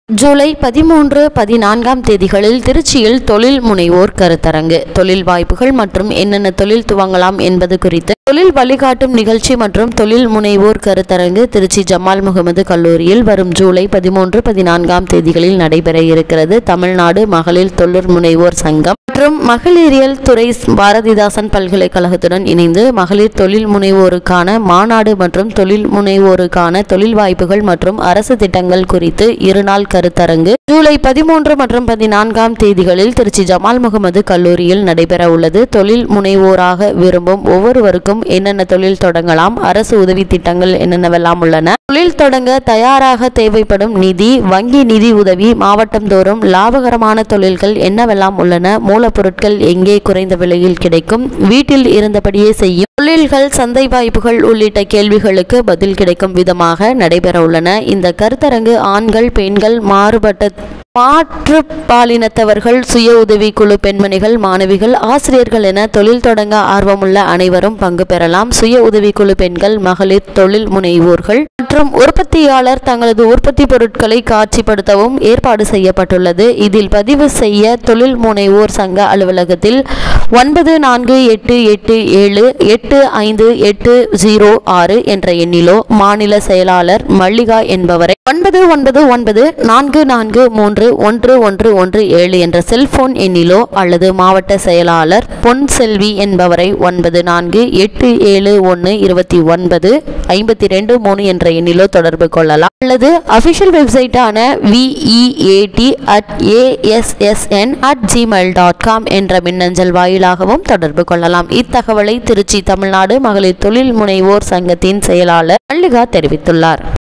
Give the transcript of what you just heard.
ஜூலை பதிமூன்று பதினான்காம் தேதிகளில் திருச்சியில் தொழில் முனைவோர் கருத்தரங்கு தொழில் வாய்ப்புகள் மற்றும் என்னென்ன தொழில் துவங்கலாம் என்பது குறித்து தொழில் வழிகாட்டும் நிகழ்ச்சி மற்றும் தொழில் முனைவோர் கருத்தரங்கு திருச்சி ஜமால் முகமது கல்லூரியில் வரும் ஜூலை பதிமூன்று பதினான்காம் தேதிகளில் நடைபெற இருக்கிறது தமிழ்நாடு மகளிர் தொழில் முனைவோர் சங்கம் மற்றும் மகளிரியல் துறை பாரதிதாசன் பல்கலைக்கழகத்துடன் இணைந்து மகளிர் தொழில் முனைவோருக்கான மாநாடு மற்றும் தொழில் முனைவோருக்கான தொழில் வாய்ப்புகள் மற்றும் அரசு திட்டங்கள் குறித்து இருநாள் கருத்தரங்கு ஜூலை பதிமூன்று மற்றும் பதினான்காம் தேதிகளில் திருச்சி ஜமால் முகமது கல்லூரியில் நடைபெற உள்ளது தொழில் முனைவோராக விரும்பும் ஒவ்வொருவருக்கும் என்னென்ன தொழில் தொடங்கலாம் அரசு உதவி திட்டங்கள் என்னென்னவெல்லாம் உள்ளன தொழில் தொடங்க தயாராக தேவைப்படும் நிதி வங்கி நிதி உதவி மாவட்டம் தோறும் லாபகரமான தொழில்கள் என்னவெல்லாம் உள்ளன மூலப்பொருட்கள் எங்கே குறைந்த விலையில் கிடைக்கும் வீட்டில் இருந்தபடியே செய்யும் தொழில்கள் சந்தை வாய்ப்புகள் உள்ளிட்ட கேள்விகளுக்கு பதில் கிடைக்கும் விதமாக நடைபெற உள்ளன இந்த கருத்தரங்கு ஆண்கள் பெண்கள் மாறுபட்ட மாற்று பாலினத்தவர்கள் சுய உதவி குழு பெண்மணிகள் மாணவிகள் ஆசிரியர்கள் என தொழில் தொடங்க ஆர்வமுள்ள அனைவரும் பங்கு பெறலாம் சுய உதவி குழு பெண்கள் மகளிர் தொழில் முனைவோர்கள் மற்றும் உற்பத்தியாளர் தங்களது உற்பத்தி பொருட்களை காட்சிப்படுத்தவும் ஏற்பாடு செய்யப்பட்டுள்ளது இதில் பதிவு செய்ய தொழில் முனைவோர் சங்க அலுவலகத்தில் ஒன்பது நான்கு எட்டு எட்டு ஏழு எட்டு ஐந்து எட்டு ஜீரோ ஆறு என்ற எண்ணிலோ மாநில செயலாளர் மல்லிகா என்பவரை ஒன்பது ஒன்பது ஒன்பது நான்கு நான்கு மூன்று ஒன்று ஒன்று ஒன்று ஏழு என்ற செல்போன் எண்ணிலோ அல்லது மாவட்ட செயலாளர் பொன் செல்வி என்பவரை ஒன்பது நான்கு எட்டு ஏழு ஒன்று இருபத்தி ஒன்பது ஐம்பத்தி ரெண்டு மூணு என்ற எண்ணிலோ தொடர்பு கொள்ளலாம் அல்லது அபிஷியல் வெப்சைட்டான VEAD at ASSN at Gmail dot com என்ற மின்னஞ்சல் வாயிலாகவும் தொடர்பு கொள்ளலாம் இத்தகவலை திருச்சி தமிழ்நாடு மகளிர் தொழில் முனைவோர் சங்கத்தின் செயலாளர் மல்லிகா தெரிவித்துள்ளார்